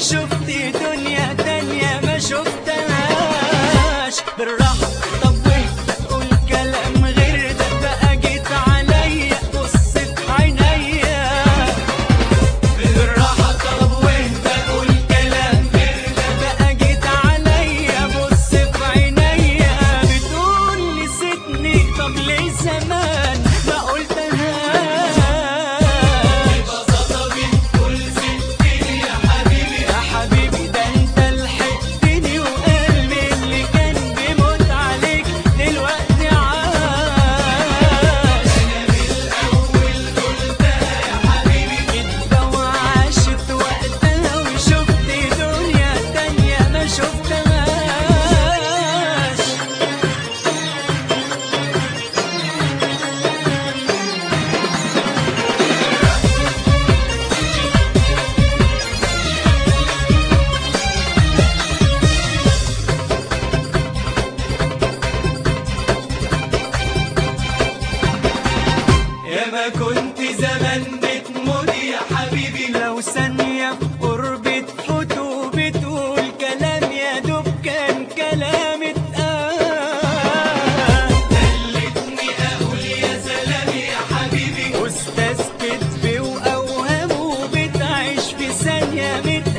وشفت دنيا تانية ما شفتهاش بالراحة طب واهدى قول كلام غير ده بقى جيت عليا بص في عينيا بالراحة طب واهدى قول كلام غير ده بقى جيت عليا بص في عينيا بتقول نسيتني طب ليه زمان ما قلتهاش يا حبيبي ده انت لحقتني وقلبي اللي كان بيموت عليك دلوقتي عاش كدبة وعاشت وقتها وشفت دنيا تانية ما شفتهاش يا ما كنت زمان بتموت يا حبيبي لو ثانية في قربي تفوت وبتقول كلام يا دوب كان كلام اتقال خلتني أقول يا سلام يا حبيبي أستاذ كدبي وأوهام وبتعيش في ثانية متقال